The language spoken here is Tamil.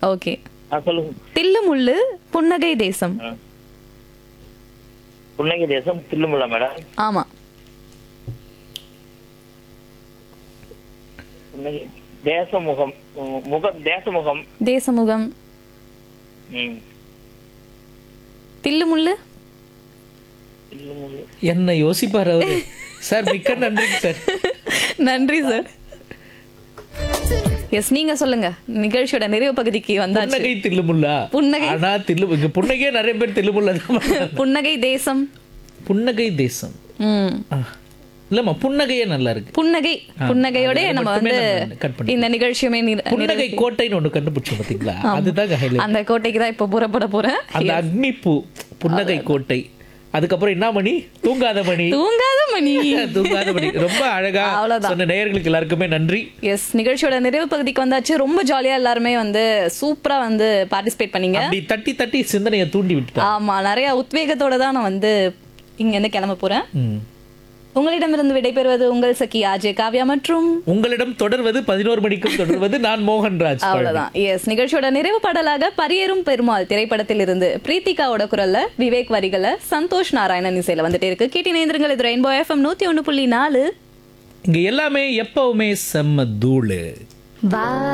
ஓகே ஆ சொல்லுங்க தில்லு முள்ளு புன்னகை தேசம் ஆ. புன்னகை தேசம் தில்லுமுல்லா மேடம் ஆமா புன்னகை தேசமுகம் உம், முகம் தேசமுகம் தேசமுகம் ம் தில்லு முள்ளு தில்லுமுல்லு என்ன யோசிப்பார் அவரு சார் மிக்க நன்றிங்க சார் நன்றி சார் எஸ் நீங்க சொல்லுங்க நிகழ்ச்சியோட நிறைவு பகுதிக்கு வந்தாச்சு புன்னகை தில்லுமுல்லா புன்னகை. ஆனா தில்லு இங்க புன்னகையே நிறைய பேர் தில்லுமுல்லா தான் பண்றாங்க. புன்னகை தேசம் புன்னகை தேசம் ம் ஆ. இல்லம்மா புன்னகையே நல்லா இருக்கு புன்னகை புன்னகையோட அது நம்ம மட்டுமே வந்து நம்ம cut பண்ணிக்கலாம். இந்த நிகழ்ச்சியுமே நிற- புன்னகை கோட்டைன்னு ஒண்ணு கண்டுபிடிச்சோம் பாத்தீங்களா அதுதான் ஹைலைட் அந்த கோட்டைக்கு தான் இப்ப புறப்பட போறேன் அந்த அக்னி பூ புன்னகை கோட்டை அதுக்கப்புறம் என்ன மணி தூங்காத மணி தூங்காத மணி தூங்காத மணி ரொம்ப அழகா அவ்வளவுதான். சொன்ன நேயர்களுக்கு எல்லாருக்குமே நன்றி எஸ் நிகழ்ச்சியோட நிறைவு பகுதிக்கு வந்தாச்சு ரொம்ப ஜாலியா எல்லாருமே வந்து சூப்பரா வந்து பார்ட்டிசிபேட் பண்ணீங்க அப்படி தட்டி தட்டி சிந்தனையை தூண்டி விட்டுட்டா ஆமா நிறைய உத்வேகத்தோட தான் நான் வந்து இங்க இருந்து கிளம்ப போறேன் ம். உங்களிடமிருந்து விடைபெறுவது உங்கள் சகி ஆஜே காவ்யா மற்றும் உங்களிடம் தொடர்வது பதினோரு மணிக்கும் தொடர்வது நான் மோகன்ராஜ் அவ்வளவுதான் எஸ் நிகழ்ச்சியோட நிறைவு பாடலாக பரியேறும் பெருமாள் திரைப்படத்தில் இருந்து பிரீத்திகாவோட குரல்ல விவேக் வரிகள சந்தோஷ் நாராயணன் இசையில வந்துட்டே இருக்கு கேட்டி நேந்திரங்கள் இது ரெயின்போ எஃப்எம் நூத்தி ஒண்ணு புள்ளி நாலு இங்க எல்லாமே எப்பவுமே செம்ம தூளு